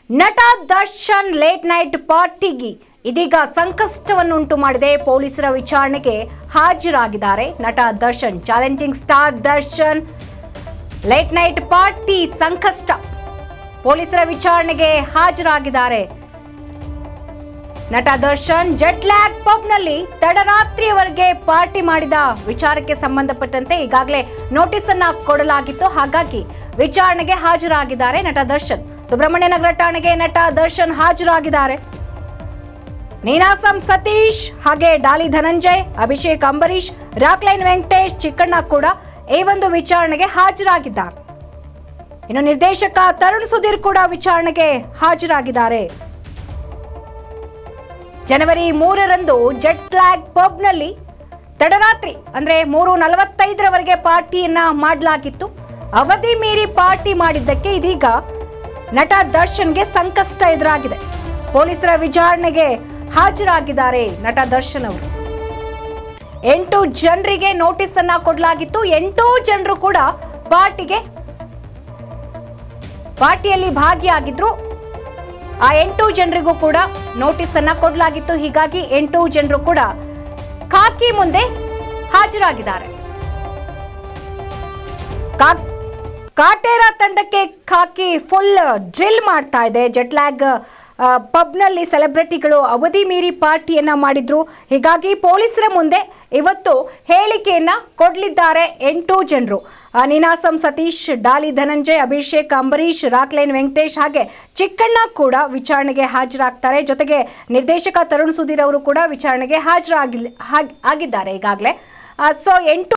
ನಟ Darshan late night ಪಾರ್ಟಿಗೆ ಇದೀಗ ಸಂಕಷ್ಟವನ್ನುಂಟು ಮಾಡಿದೆ ಪೊಲೀಸರ ವಿಚಾರಣೆಗೆ ಹಾಜರಾಗಿದ್ದಾರೆ ನಟ Darshan challenging star Darshan late night party ಸಂಕಷ್ಟ ಪೊಲೀಸರ ವಿಚಾರಣೆಗೆ ಹಾಜರಾಗಿದ್ದಾರೆ ನಟ ದರ್ಶನ್ ಜೆಟ್ ಲ್ಯಾಗ್ ಪಬ್ನಲ್ಲಿ ತಡರಾತ್ರಿಯವರೆಗೆ ಪಾರ್ಟಿ ಮಾಡಿದ ವಿಚಾರಕ್ಕೆ ಸಂಬಂಧಪಟ್ಟಂತೆ ಈಗಾಗಲೇ ನೋಟಿಸ್ ಅನ್ನ ಕೊಡಲಾಗಿತ್ತು ಹಾಗಾಗಿ ವಿಚಾರಣೆಗೆ ಹಾಜರಾಗಿದ್ದಾರೆ ನಟ ದರ್ಶನ್ ಸುಬ್ರಹ್ಮಣ್ಯ ನಗರ ಠಾಣೆಗೆ ನಟ ದರ್ಶನ್ ಹಾಜರಾಗಿದ್ದಾರೆ ನೀನಾಸಂ ಸತೀಶ್ ಹಾಗೆ ಡಾಲಿ ಧನಂಜಯ್ ಅಭಿಷೇಕ್ ಅಂಬರೀಶ್ ರಾಕ್ಲೈನ್ ವೆಂಕಟೇಶ್ ಚಿಕ್ಕಣ್ಣ ಕೂಡ ಈ ಒಂದು ವಿಚಾರಣೆಗೆ ಹಾಜರಾಗಿದ್ದಾರೆ ಇನ್ನು ನಿರ್ದೇಶಕ ತರುಣ್ ಸುಧೀರ್ ಕೂಡ ವಿಚಾರಣೆಗೆ ಹಾಜರಾಗಿದ್ದಾರೆ ಜನವರಿ ಮೂರರಂದು ಜೆಟ್ ಫ್ಲಾಗ್ ಪಬ್ನಲ್ಲಿ ತಡರಾತ್ರಿ ಅಂದ್ರೆ ಮೂರು ನಲವತ್ತೈದರವರೆಗೆ ಪಾರ್ಟಿಯನ್ನ ಮಾಡಲಾಗಿತ್ತು ಅವಧಿ ಮೀರಿ ಪಾರ್ಟಿ ಮಾಡಿದ್ದಕ್ಕೆ ಇದೀಗ ನಟ ದರ್ಶನ್ಗೆ ಸಂಕಷ್ಟ ಎದುರಾಗಿದೆ ಪೊಲೀಸರ ವಿಚಾರಣೆಗೆ ಹಾಜರಾಗಿದ್ದಾರೆ ನಟ ದರ್ಶನ್ ಅವರು ಎಂಟು ಜನರಿಗೆ ನೋಟಿಸ್ ಅನ್ನ ಕೊಡಲಾಗಿತ್ತು ಎಂಟು ಜನರು ಕೂಡ ಪಾರ್ಟಿಗೆ ಪಾರ್ಟಿಯಲ್ಲಿ ಭಾಗಿಯಾಗಿದ್ರು ಆ ಎಂಟು ಜನರಿಗೂ ಕೂಡ ನೋಟಿಸ್ ಅನ್ನ ಕೊಡಲಾಗಿತ್ತು ಹೀಗಾಗಿ ಎಂಟು ಜನರು ಕೂಡ ಖಾಕಿ ಮುಂದೆ ಹಾಜರಾಗಿದ್ದಾರೆ ಕಾ- ಕಾಟೇರ ತಂಡಕ್ಕೆ ಖಾಕಿ ಫುಲ್ ಡ್ರಿಲ್ ಮಾಡ್ತಾ ಇದೆ ಜೆಟ್ಲ್ಯಾಗ್ ಪಬ್ನಲ್ಲಿ ಸೆಲೆಬ್ರಿಟಿಗಳು ಅವಧಿ ಮೀರಿ ಪಾರ್ಟಿಯನ್ನ ಮಾಡಿದ್ರು ಹೀಗಾಗಿ ಪೊಲೀಸರ ಮುಂದೆ ಇವತ್ತು ಹೇಳಿಕೆಯನ್ನ ಕೊಡಲಿದ್ದಾರೆ ಎಂಟು ಜನರು ಆ, ನೀನಾಸಂ ಸತೀಶ್ ಡಾಲಿ ಧನಂಜಯ್ ಅಭಿಷೇಕ್ ಅಂಬರೀಶ್ ರಾಕ್ಲೈನ್ ವೆಂಕಟೇಶ್ ಹಾಗೆ ಚಿಕ್ಕಣ್ಣ ಕೂಡ ವಿಚಾರಣೆಗೆ ಹಾಜರಾಗ್ತಾರೆ ಜೊತೆಗೆ ನಿರ್ದೇಶಕ ತರುಣ್ ಸುಧೀರ್ ಅವರು ಕೂಡ ವಿಚಾರಣೆಗೆ ಹಾಜರಾಗಿ ಆಗಿದ್ದಾರೆ ಈಗಾಗಲೇ ಸೊ ಎಂಟು